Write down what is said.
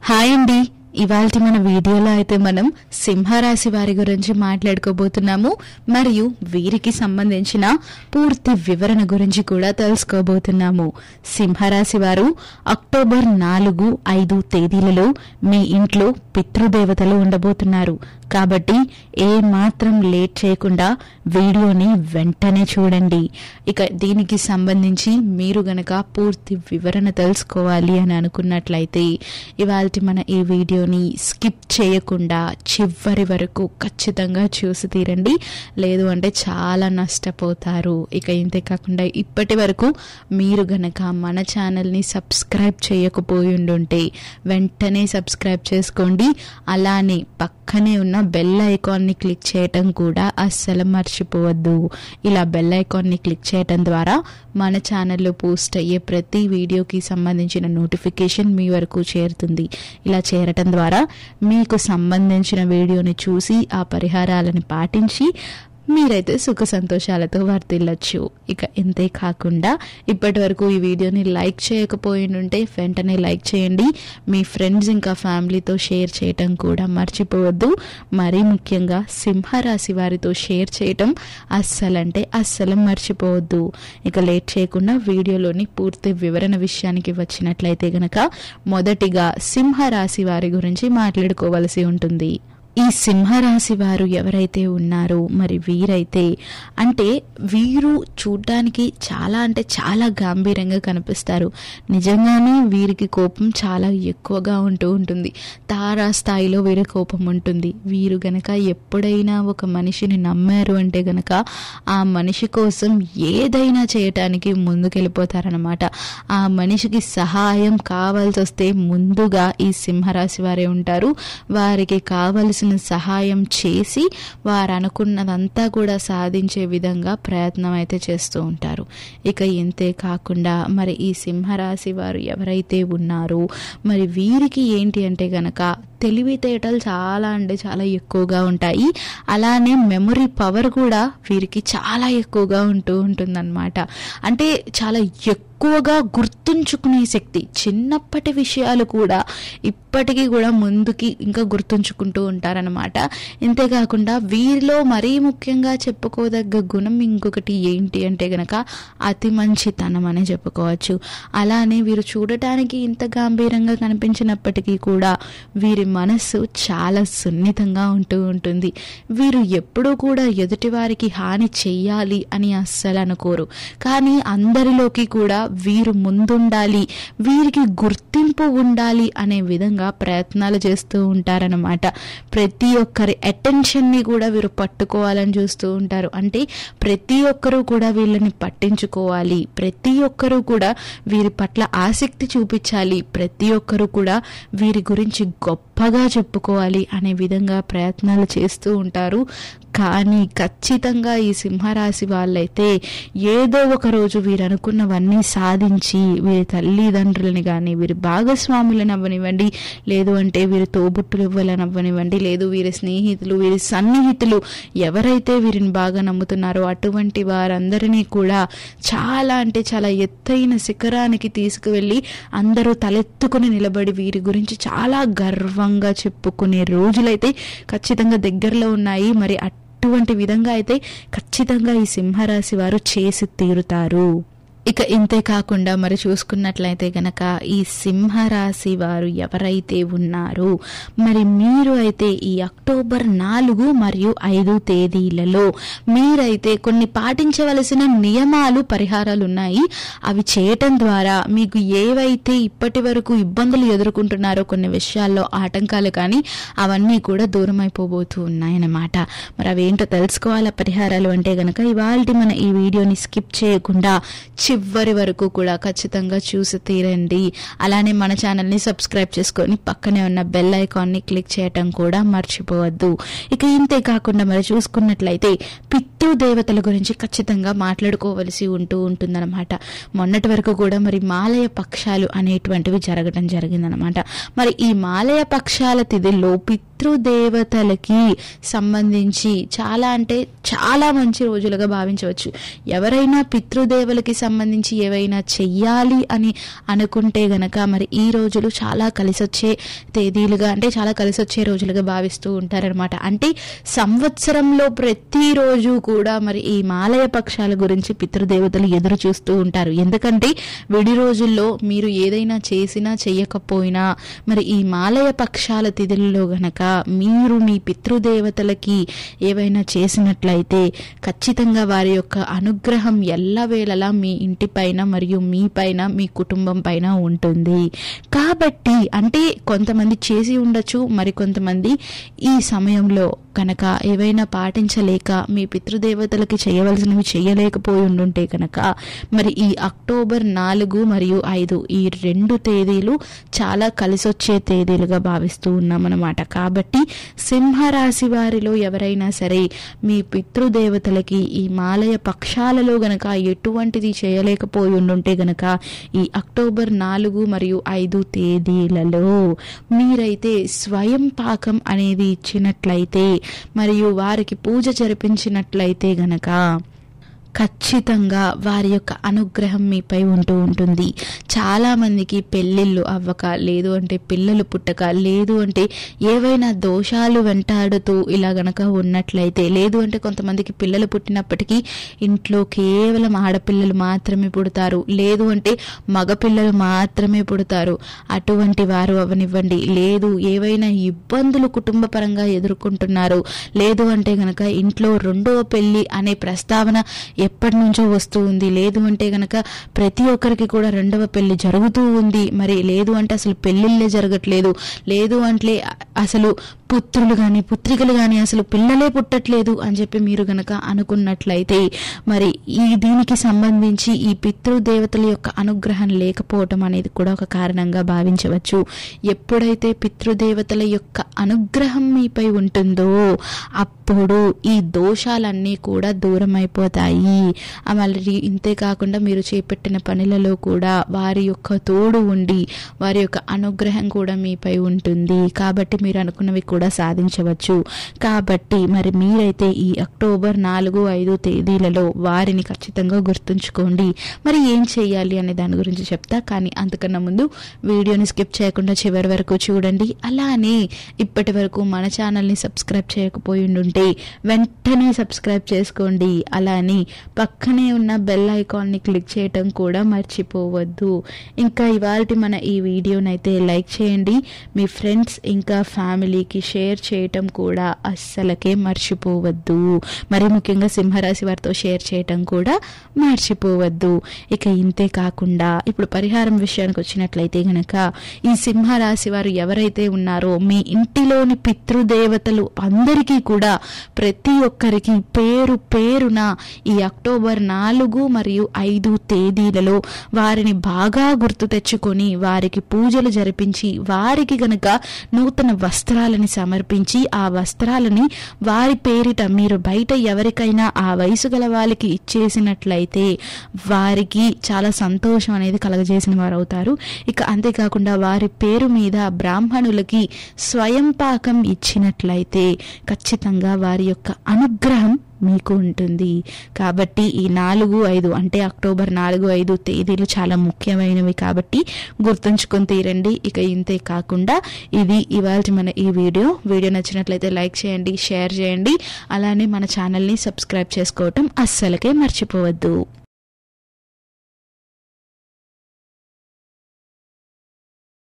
hi అండి ఇవాళ మన వీడియోలో అయితే మనం సింహరాశి వారి గురించి మాట్లాడుకోబోతున్నాము మరియు వీరికి సంబంధించిన పూర్తి వివరణ గురించి కూడా తెలుసుకోబోతున్నాము సింహరాశి వారు అక్టోబర్ నాలుగు ఐదు తేదీలలో మీ ఇంట్లో పితృదేవతలు ఉండబోతున్నారు కాబట్టి ఏ మాత్రం లేట్ చేయకుండా వీడియోని వెంటనే చూడండి ఇక దీనికి సంబంధించి మీరు గనక పూర్తి వివరణ తెలుసుకోవాలి అని అనుకున్నట్లయితే ఇవాళ మన ఈ వీడియోని స్కిప్ చేయకుండా చివరి వరకు ఖచ్చితంగా చూసి తీరండి లేదు అంటే చాలా నష్టపోతారు ఇక ఇంతే కాకుండా ఇప్పటి వరకు మీరు గనక మన ఛానల్ని సబ్స్క్రైబ్ చేయకపోయి ఉండుంటే వెంటనే సబ్స్క్రైబ్ చేసుకోండి అలానే పక్కనే ఉన్న బెల్ ఐకాన్ని క్లిక్ చేయటం కూడా అస్సలు మర్చిపోవద్దు ఇలా బెల్ ఐకాన్ని క్లిక్ చేయటం ద్వారా మన ఛానల్లో పోస్ట్ అయ్యే ప్రతి వీడియోకి సంబంధించిన నోటిఫికేషన్ మీ వరకు చేరుతుంది ఇలా చేరటం ద్వారా మీకు సంబంధించిన వీడియోని చూసి ఆ పరిహారాలను పాటించి మీరైతే సుఖ సంతోషాలతో వర్తిల్లొచ్చు ఇక ఇంతే కాకుండా ఇప్పటి వరకు ఈ వీడియోని లైక్ చేయకపోయి ఉంటే వెంటనే లైక్ చేయండి మీ ఫ్రెండ్స్ ఇంకా ఫ్యామిలీతో షేర్ చేయటం కూడా మర్చిపోవద్దు మరీ ముఖ్యంగా సింహరాశి వారితో షేర్ చేయటం అస్సలంటే అస్సలు మర్చిపోవద్దు ఇక లేట్ చేయకుండా వీడియోలోని పూర్తి వివరణ విషయానికి వచ్చినట్లయితే గనక మొదటిగా సింహరాశి వారి గురించి మాట్లాడుకోవలసి ఉంటుంది ఈ సింహరాశి వారు ఎవరైతే ఉన్నారో మరి వీరైతే అంటే వీరు చూడ్డానికి చాలా అంటే చాలా గాంభీర్యంగా కనిపిస్తారు నిజంగానే వీరికి కోపం చాలా ఎక్కువగా ఉంటూ ఉంటుంది తారా స్థాయిలో వీరి కోపం ఉంటుంది వీరు గనక ఎప్పుడైనా ఒక మనిషిని నమ్మారు అంటే గనక ఆ మనిషి కోసం ఏదైనా చేయటానికి ముందుకెళ్ళిపోతారనమాట ఆ మనిషికి సహాయం కావాల్సి వస్తే ముందుగా ఈ సింహరాశి వారే ఉంటారు వారికి కావలసిన సహాయం చేసి వారు అనుకున్నదంతా కూడా సాధించే విధంగా ప్రయత్నం అయితే చేస్తూ ఉంటారు ఇక ఇంతే కాకుండా మరి ఈ సింహరాశి వారు ఎవరైతే ఉన్నారో మరి వీరికి ఏంటి అంటే గనక తెలివితేటలు చాలా అంటే చాలా ఎక్కువగా ఉంటాయి అలానే మెమొరీ పవర్ కూడా వీరికి చాలా ఎక్కువగా ఉంటూ ఉంటుందన్నమాట అంటే చాలా ఎక్కువగా గుర్తుంచుకునే శక్తి చిన్నప్పటి విషయాలు కూడా ఇప్పటికీ కూడా ముందుకి ఇంకా గుర్తుంచుకుంటూ ఉంటారనమాట ఇంతేకాకుండా వీరిలో మరీ ముఖ్యంగా చెప్పుకోదగ్గ గుణం ఇంకొకటి ఏంటి అంటే గనక అతి మంచితనం అని చెప్పుకోవచ్చు అలానే వీరు చూడటానికి ఇంత గాంభీరంగా కనిపించినప్పటికీ కూడా వీరి మనస్సు చాలా సున్నితంగా ఉంటూ ఉంటుంది వీరు ఎప్పుడూ కూడా ఎదుటి వారికి హాని చెయ్యాలి అని అస్సలు అనుకోరు కానీ అందరిలోకి కూడా వీరు ముందుండాలి వీరికి గుర్తింపు ఉండాలి అనే విధంగా ప్రయత్నాలు చేస్తూ ఉంటారనమాట ప్రతి ఒక్కరి అటెన్షన్ని కూడా వీరు పట్టుకోవాలని చూస్తూ ఉంటారు అంటే ప్రతి ఒక్కరూ కూడా వీళ్ళని పట్టించుకోవాలి ప్రతి ఒక్కరూ కూడా వీరి పట్ల ఆసక్తి చూపించాలి ప్రతి ఒక్కరూ కూడా వీరి గురించి గొప్పగా చెప్పుకోవాలి అనే విధంగా ప్రయత్నాలు చేస్తూ ఉంటారు కానీ ఖచ్చితంగా ఈ సింహరాశి వాళ్ళైతే ఏదో ఒక రోజు వీరు అనుకున్నవన్నీ సాధించి వీరి తల్లిదండ్రులని కానీ వీరి భాగస్వాములను అవ్వనివ్వండి లేదు అంటే వీరి తోబుట్టులు ఇవ్వాలని అవ్వనివ్వండి లేదు వీరి స్నేహితులు వీరి సన్నిహితులు ఎవరైతే వీరిని బాగా నమ్ముతున్నారో అటువంటి వారందరినీ కూడా చాలా అంటే చాలా ఎత్తైన శిఖరానికి తీసుకువెళ్ళి అందరూ తలెత్తుకుని నిలబడి వీరి గురించి చాలా గర్వంగా చెప్పుకునే రోజులైతే ఖచ్చితంగా దగ్గరలో ఉన్నాయి మరి అటువంటి విధంగా అయితే ఖచ్చితంగా ఈ సింహరాశి వారు చేసి తీరుతారు ఇక ఇంతే కాకుండా మరి చూసుకున్నట్లయితే గనక ఈ సింహరాశి వారు ఎవరైతే ఉన్నారో మరి మీరు అయితే ఈ అక్టోబర్ నాలుగు మరియు ఐదు తేదీలలో మీరైతే కొన్ని పాటించవలసిన నియమాలు పరిహారాలు ఉన్నాయి అవి చేయటం ద్వారా మీకు ఏవైతే ఇప్పటి వరకు ఇబ్బందులు ఎదుర్కొంటున్నారో కొన్ని విషయాల్లో ఆటంకాలు కానీ అవన్నీ కూడా దూరం అయిపోబోతూ ఉన్నాయన్నమాట మరి అవేంటో తెలుసుకోవాలా పరిహారాలు అంటే గనక ఇవాళ మన ఈ వీడియోని స్కిప్ చేయకుండా చివరి వరకు కూడా ఖచ్చితంగా చూసి తీరండి అలానే మన ఛానల్ని సబ్స్క్రైబ్ చేసుకొని పక్కనే ఉన్న బెల్ ఐకాన్ని క్లిక్ చేయటం కూడా మర్చిపోవద్దు ఇక ఇంతే కాకుండా మరి చూసుకున్నట్లయితే పితృదేవతల గురించి ఖచ్చితంగా మాట్లాడుకోవలసి ఉంటూ ఉంటుందన్నమాట మొన్నటి వరకు కూడా మరి మాలయ పక్షాలు అనేటువంటివి జరగడం జరిగిందనమాట మరి ఈ మాలయ పక్షాల తిథిలో పితృ పితృదేవతలకి సంబంధించి చాలా అంటే చాలా మంచి రోజులుగా భావించవచ్చు ఎవరైనా పితృదేవులకి సంబంధించి ఏవైనా చెయ్యాలి అని అనుకుంటే గనక మరి ఈ రోజులు చాలా కలిసొచ్చే తేదీలుగా అంటే చాలా కలిసొచ్చే రోజులుగా భావిస్తూ ఉంటారనమాట అంటే సంవత్సరంలో ప్రతిరోజు కూడా మరి ఈ మాలయ పక్షాల గురించి పితృదేవతలు ఎదురు చూస్తూ ఉంటారు ఎందుకంటే విడి రోజుల్లో మీరు ఏదైనా చేసినా చెయ్యకపోయినా మరి ఈ మాలయ పక్షాల తిథుల్లో గనక మీరు మీ పితృదేవతలకి ఏవైనా చేసినట్లయితే ఖచ్చితంగా వారి యొక్క అనుగ్రహం ఎల్లవేళలా మీ ఇంటిపైన మరియు మీ పైన మీ కుటుంబం పైన ఉంటుంది కాబట్టి అంటే కొంతమంది చేసి ఉండొచ్చు మరి కొంతమంది ఈ సమయంలో కనుక ఏవైనా పాటించలేక మీ పితృదేవతలకి చేయవలసినవి చేయలేకపోయి ఉండుంటే కనుక మరి ఈ అక్టోబర్ నాలుగు మరియు ఐదు ఈ రెండు తేదీలు చాలా కలిసొచ్చే తేదీలుగా భావిస్తూ ఉన్నామన్నమాట కాబట్టి సింహరాశి వారిలో ఎవరైనా సరే మీ పితృదేవతలకి ఈ మాలయ పక్షాలలో గనక ఎటువంటిది చేయలేకపోయి ఉండుంటే గనక ఈ అక్టోబర్ నాలుగు మరియు ఐదు తేదీలలో మీరైతే స్వయం పాకం అనేది ఇచ్చినట్లయితే మరియు వారికి పూజ జరిపించినట్లయితే గనక ఖచ్చితంగా వారి యొక్క అనుగ్రహం మీపై ఉంటూ ఉంటుంది చాలా మందికి పెళ్ళిళ్ళు అవ్వక లేదు అంటే పిల్లలు పుట్టక లేదు అంటే ఏవైనా దోషాలు వెంటాడుతూ ఇలా గనక ఉన్నట్లయితే లేదు అంటే కొంతమందికి పిల్లలు పుట్టినప్పటికీ ఇంట్లో కేవలం ఆడపిల్లలు మాత్రమే పుడతారు లేదు అంటే మగపిల్లలు మాత్రమే పుడతారు అటువంటి వారు అవనివ్వండి లేదు ఏవైనా ఇబ్బందులు కుటుంబ పరంగా ఎదుర్కొంటున్నారు లేదు అంటే గనక ఇంట్లో రెండవ పెళ్లి అనే ప్రస్తావన ఎప్పటి నుంచో వస్తూ ఉంది లేదు అంటే గనక ప్రతి ఒక్కరికి కూడా రెండవ పెళ్లి జరుగుతూ ఉంది మరి లేదు అంటే అసలు పెళ్లిళ్ళే జరగట్లేదు లేదు అంటే అసలు పుత్రులు కానీ పుత్రికలు కానీ అసలు పిల్లలే పుట్టట్లేదు అని చెప్పి మీరు గనక అనుకున్నట్లయితే మరి ఈ దీనికి సంబంధించి ఈ పితృదేవతల యొక్క అనుగ్రహం లేకపోవటం అనేది కూడా ఒక కారణంగా భావించవచ్చు ఎప్పుడైతే పితృదేవతల యొక్క అనుగ్రహం మీపై ఉంటుందో అప్పుడు ఈ దోషాలన్నీ కూడా దూరం అయిపోతాయి ఆ మళ్ళీ ఇంతే కాకుండా మీరు చేపట్టిన పనులలో కూడా వారి యొక్క తోడు ఉండి వారి యొక్క అనుగ్రహం కూడా మీపై ఉంటుంది కాబట్టి మీరు అనుకున్నవి కూడా సాధించవచ్చు కాబట్టి మరి మీరైతే ఈ అక్టోబర్ నాలుగు ఐదు తేదీలలో వారిని ఖచ్చితంగా గుర్తుంచుకోండి మరి ఏం చేయాలి అనే దాని గురించి చెప్తా కానీ అంతకన్నా ముందు వీడియోని స్కిప్ చేయకుండా చివరి వరకు చూడండి అలానే ఇప్పటి వరకు మన ఛానల్ని సబ్స్క్రైబ్ చేయకపోయి ఉంటే వెంటనే సబ్స్క్రైబ్ చేసుకోండి అలానే పక్కనే ఉన్న బెల్ ఐకాన్ని క్లిక్ చేయటం కూడా మర్చిపోవద్దు ఇంకా ఇవాళ మన ఈ వీడియోనైతే లైక్ చేయండి మీ ఫ్రెండ్స్ ఇంకా ఫ్యామిలీకి షేర్ చేయటం కూడా అస్సలకే మర్చిపోవద్దు మరి ముఖ్యంగా సింహరాశి వారితో షేర్ చేయటం కూడా మర్చిపోవద్దు ఇక ఇంతే కాకుండా ఇప్పుడు పరిహారం విషయానికి వచ్చినట్లయితే గనక ఈ సింహరాశి వారు ఎవరైతే ఉన్నారో మీ ఇంటిలోని పితృదేవతలు అందరికీ కూడా ప్రతి ఒక్కరికి పేరు పేరున ఈ అక్టోబర్ నాలుగు మరియు ఐదు తేదీలలో వారిని బాగా గుర్తు తెచ్చుకొని వారికి పూజలు జరిపించి వారికి గనక నూతన వస్త్రాలని సమర్పించి ఆ వస్త్రాలని వారి పేరిట మీరు బయట ఎవరికైనా ఆ వయసు గల వాళ్ళకి ఇచ్చేసినట్లయితే వారికి చాలా సంతోషం అనేది కలగజేసిన వారు అవుతారు ఇక అంతేకాకుండా వారి పేరు మీద బ్రాహ్మణులకి స్వయం పాకం ఇచ్చినట్లయితే ఖచ్చితంగా వారి యొక్క అనుగ్రహం మీకు ఉంటుంది కాబట్టి ఈ నాలుగు ఐదు అంటే అక్టోబర్ నాలుగు ఐదు తేదీలు చాలా ముఖ్యమైనవి కాబట్టి గుర్తుంచుకొని తీరండి ఇక ఇంతే కాకుండా ఇది ఇవాళ మన ఈ వీడియో వీడియో నచ్చినట్లయితే లైక్ చేయండి షేర్ చేయండి అలానే మన ఛానల్ని సబ్స్క్రైబ్ చేసుకోవటం అస్సలకే మర్చిపోవద్దు